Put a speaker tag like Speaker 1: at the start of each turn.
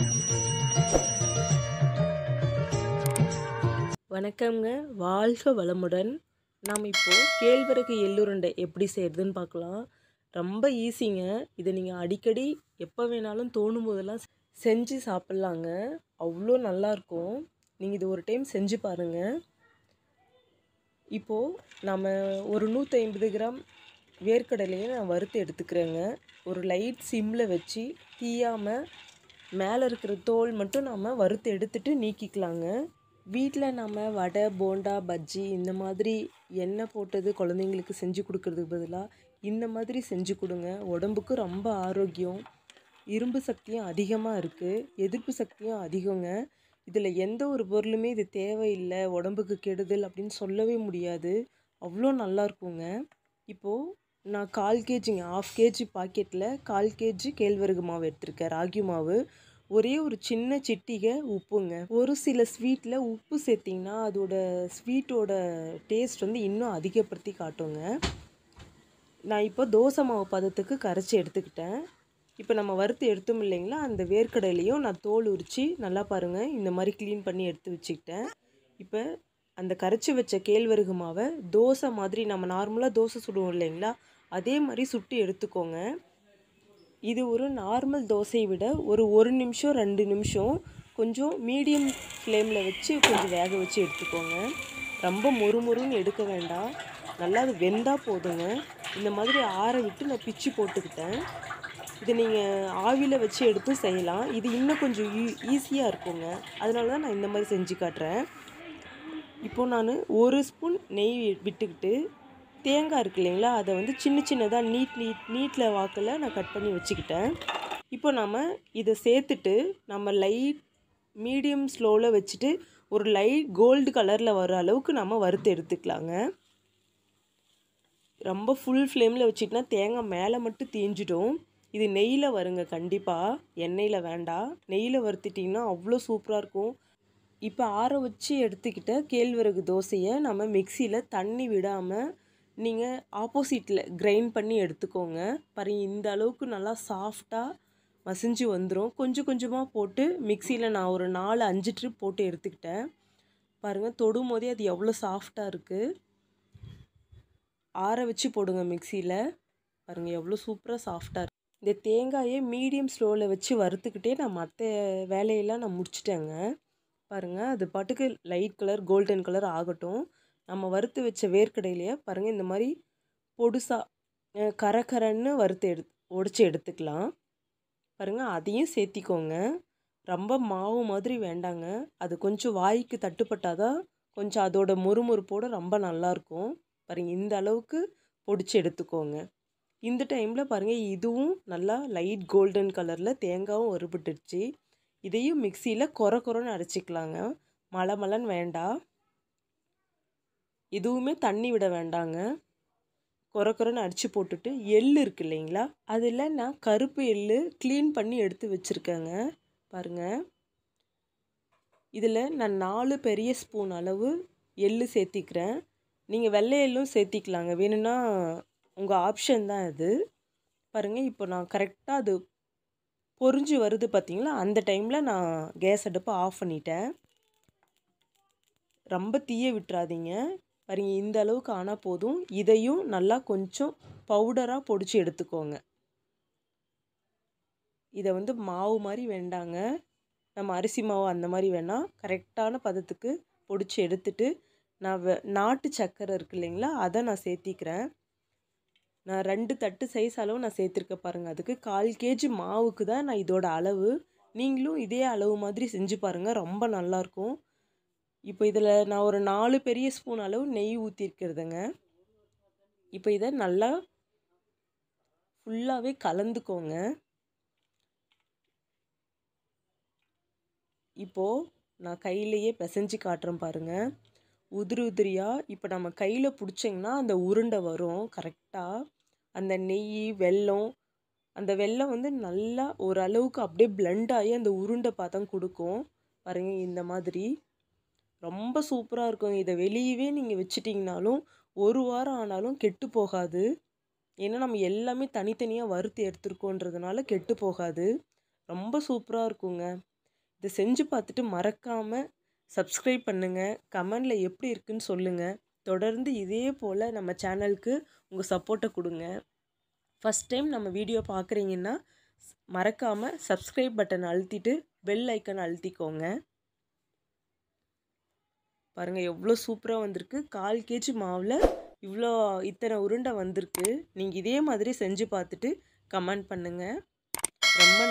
Speaker 1: வணக்கம்ங்க வாழ்க வளமுடன் நாம் இப்போது கேழ்வரகு எள்ளுருண்டை எப்படி செய்கிறதுன்னு பார்க்கலாம் ரொம்ப ஈஸிங்க இதை நீங்கள் அடிக்கடி எப்போ வேணாலும் தோணும் போதெல்லாம் செஞ்சு சாப்பிட்லாங்க அவ்வளோ நல்லாயிருக்கும் நீங்கள் இது ஒரு டைம் செஞ்சு பாருங்கள் இப்போது நம்ம ஒரு நூற்றி ஐம்பது கிராம் வேர்க்கடலையை நான் வறுத்து எடுத்துக்கிறேங்க ஒரு லைட் சிம்மில் வச்சு தீயாமல் மேலே இருக்கிற தோல் மட்டும் நம்ம வறுத்து எடுத்துட்டு நீக்கிக்கலாங்க வீட்டில் நம்ம வடை போண்டா பஜ்ஜி இந்த மாதிரி எண்ணெய் போட்டது குழந்தைங்களுக்கு செஞ்சு கொடுக்கறதுக்கு பதிலாக இந்த மாதிரி செஞ்சு கொடுங்க உடம்புக்கு ரொம்ப ஆரோக்கியம் இரும்பு சக்தியும் அதிகமாக இருக்குது எதிர்ப்பு சக்தியும் அதிகங்க இதில் எந்த ஒரு பொருளுமே இது தேவையில்லை உடம்புக்கு கெடுதல் அப்படின்னு சொல்லவே முடியாது அவ்வளோ நல்லா இருக்குங்க இப்போது நான் கால் கேஜிங்க ஆஃப் கேஜி பாக்கெட்டில் கால் கேஜி கேழ்வரகு மாவு எடுத்திருக்கேன் ராகி மாவு ஒரே ஒரு சின்ன சிட்டிகை உப்புங்க ஒரு சில ஸ்வீட்டில் உப்பு சேர்த்திங்கன்னா அதோட ஸ்வீட்டோட டேஸ்ட் வந்து இன்னும் அதிகப்படுத்தி காட்டுங்க நான் இப்போ தோசை மாவு பதத்துக்கு கரைச்சி எடுத்துக்கிட்டேன் இப்போ நம்ம வறுத்து எடுத்தோம் இல்லைங்களா அந்த வேர்க்கடலையும் நான் தோல் உரித்து நல்லா பாருங்கள் இந்த மாதிரி க்ளீன் பண்ணி எடுத்து வச்சுக்கிட்டேன் இப்போ அந்த கரைச்சி வச்ச கேழ்வரகு மாவை தோசை மாதிரி நம்ம நார்மலாக தோசை சுடுவோம் இல்லைங்களா அதே மாதிரி சுட்டு எடுத்துக்கோங்க இது ஒரு நார்மல் தோசையை விட ஒரு ஒரு நிமிஷம் ரெண்டு நிமிஷம் கொஞ்சம் மீடியம் ஃப்ளேமில் வச்சு கொஞ்சம் வேக வச்சு எடுத்துக்கோங்க ரொம்ப மொறுமொறுன்னு எடுக்க வேண்டாம் நல்லா அது வெந்தால் போதுங்க இந்த மாதிரி ஆற விட்டு நான் பிச்சு போட்டுக்கிட்டேன் இதை நீங்கள் ஆவியில் வச்சு எடுத்து செய்யலாம் இது இன்னும் கொஞ்சம் ஈ ஈஸியாக இருக்குங்க அதனால தான் நான் இந்த மாதிரி செஞ்சு காட்டுறேன் இப்போது நான் ஒரு ஸ்பூன் நெய் விட்டுக்கிட்டு தேங்காய் இருக்கு இல்லைங்களா அதை வந்து சின்ன சின்னதாக நீட் நீட் நீட்டில் வாக்கில் நான் கட் பண்ணி வச்சுக்கிட்டேன் இப்போ நம்ம இதை சேர்த்துட்டு நம்ம லைட் மீடியம் ஸ்லோவில் வச்சுட்டு ஒரு லைட் கோல்டு கலரில் வர அளவுக்கு நம்ம வறுத்து எடுத்துக்கலாங்க ரொம்ப ஃபுல் ஃப்ளேமில் வச்சிட்டினா தேங்காய் மேலே மட்டும் தீஞ்சிடும் இது நெய்யில் வருங்க கண்டிப்பாக எண்ணெயில் வேண்டாம் நெய்யில் வறுத்துட்டிங்கன்னா அவ்வளோ சூப்பராக இருக்கும் இப்போ ஆற வச்சு எடுத்துக்கிட்ட கேழ்வரகு தோசையை நம்ம மிக்சியில் தண்ணி விடாமல் நீங்கள் ஆப்போசிட்டில் கிரைண்ட் பண்ணி எடுத்துக்கோங்க பாருங்க இந்த அளவுக்கு நல்லா சாஃப்டாக மசிஞ்சு வந்துடும் கொஞ்சம் கொஞ்சமாக போட்டு மிக்சியில் நான் ஒரு நாலு அஞ்சு ட்ரிப் போட்டு எடுத்துக்கிட்டேன் பாருங்கள் தொடும் போதே அது எவ்வளோ சாஃப்டாக இருக்குது ஆற வச்சு போடுங்க மிக்சியில் பாருங்கள் எவ்வளோ சூப்பராக சாஃப்டாக இருக்குது இந்த தேங்காயை மீடியம் ஸ்லோவில் வச்சு வறுத்துக்கிட்டே நான் மற்ற வேலையெல்லாம் நான் முடிச்சிட்டேங்க பாருங்கள் அது பாட்டுக்கு லைட் கலர் கோல்டன் கலர் ஆகட்டும் நம்ம வறுத்து வச்ச வேர்க்கடையிலையே பாருங்கள் இந்த மாதிரி பொடுசாக கரை கரன்னு வறுத்து எடு உடச்சி எடுத்துக்கலாம் பாருங்கள் அதையும் சேர்த்திக்கோங்க ரொம்ப மாவு மாதிரி வேண்டாங்க அது கொஞ்சம் வாய்க்கு தட்டுப்பட்டால் தான் கொஞ்சம் அதோட மொறுமொறுப்போடு ரொம்ப நல்லாயிருக்கும் பாருங்கள் இந்த அளவுக்கு பொடிச்சு எடுத்துக்கோங்க இந்த டைமில் பாருங்கள் இதுவும் நல்லா லைட் கோல்டன் கலரில் தேங்காயும் வறுபட்டுடுச்சு இதையும் மிக்சியில் கொர கொரன்னு அரைச்சிக்கலாங்க மலை மலைன்னு வேண்டாம் எதுவுமே தண்ணி விட வேண்டாங்க கொர கொரன்னு அடித்து போட்டுட்டு எள் இருக்கு இல்லைங்களா அதில் நான் கருப்பு எள் க்ளீன் பண்ணி எடுத்து வச்சுருக்கேங்க பாருங்கள் இதில் நான் நாலு பெரிய ஸ்பூன் அளவு எள் சேர்த்திக்கிறேன் நீங்கள் வெள்ளை எள்ளும் சேர்த்திக்கலாங்க வேணும்னா உங்கள் ஆப்ஷன் தான் இது பாருங்கள் இப்போ நான் கரெக்டாக அது பொறிஞ்சு வருது பார்த்தீங்களா அந்த டைமில் நான் கேஸ் அடுப்பை ஆஃப் பண்ணிட்டேன் ரொம்ப தீய விட்டுறாதீங்க பாருங்க இந்த அளவுக்கு ஆனால் போதும் இதையும் நல்லா கொஞ்சம் பவுடராக பொடிச்சு எடுத்துக்கோங்க இதை வந்து மாவு மாதிரி வேண்டாங்க நம்ம அரிசி மாவு அந்த மாதிரி வேணால் கரெக்டான பதத்துக்கு பொடிச்சு எடுத்துட்டு நான் வெ நாட்டு சக்கரை இருக்கு இல்லைங்களா அதை நான் சேர்த்திக்கிறேன் நான் ரெண்டு தட்டு சைஸ் அளவு நான் சேர்த்துருக்க பாருங்கள் அதுக்கு கால் கேஜி மாவுக்கு தான் நான் இதோட அளவு நீங்களும் இதே அளவு மாதிரி செஞ்சு பாருங்கள் ரொம்ப நல்லாயிருக்கும் இப்போ இதில் நான் ஒரு நாலு பெரிய ஸ்பூன் அளவு நெய் ஊற்றிருக்கிறதுங்க இப்போ இதை நல்லா ஃபுல்லாகவே கலந்துக்கோங்க இப்போது நான் கையிலையே பிசைஞ்சு காட்டுறேன் பாருங்கள் உதிரி உதிரியாக இப்போ நம்ம கையில் பிடிச்சிங்கன்னா அந்த உருண்டை வரும் கரெக்டாக அந்த நெய் வெல்லம் அந்த வெல்லம் வந்து நல்லா ஓரளவுக்கு அப்படியே பிளெண்ட் ஆகி அந்த உருண்டை பார்த்தா கொடுக்கும் பாருங்கள் இந்த மாதிரி ரொம்ப சூப்பராக இருக்கும் இதை வெளியவே நீங்கள் வச்சிட்டிங்கனாலும் ஒரு வாரம் ஆனாலும் கெட்டு போகாது ஏன்னா நம்ம எல்லாமே தனித்தனியாக வறுத்து எடுத்துருக்கோன்றதுனால கெட்டு போகாது ரொம்ப சூப்பராக இருக்குங்க இதை செஞ்சு பார்த்துட்டு மறக்காமல் சப்ஸ்கிரைப் பண்ணுங்கள் கமெண்டில் எப்படி இருக்குன்னு சொல்லுங்கள் தொடர்ந்து இதே போல் நம்ம சேனலுக்கு உங்கள் சப்போர்ட்டை கொடுங்க ஃபஸ்ட் டைம் நம்ம வீடியோ பார்க்குறீங்கன்னா மறக்காமல் சப்ஸ்கிரைப் பட்டன் அழுத்திட்டு பெல் ஐக்கன் அழுத்திக்கோங்க பாருங்கள் எவ்வளோ சூப்பராக வந்திருக்கு கால் கேஜி மாவில் இவ்வளோ இத்தனை உருண்டை வந்திருக்கு நீங்கள் இதே மாதிரி செஞ்சு பார்த்துட்டு கமெண்ட் பண்ணுங்கள் ரொம்ப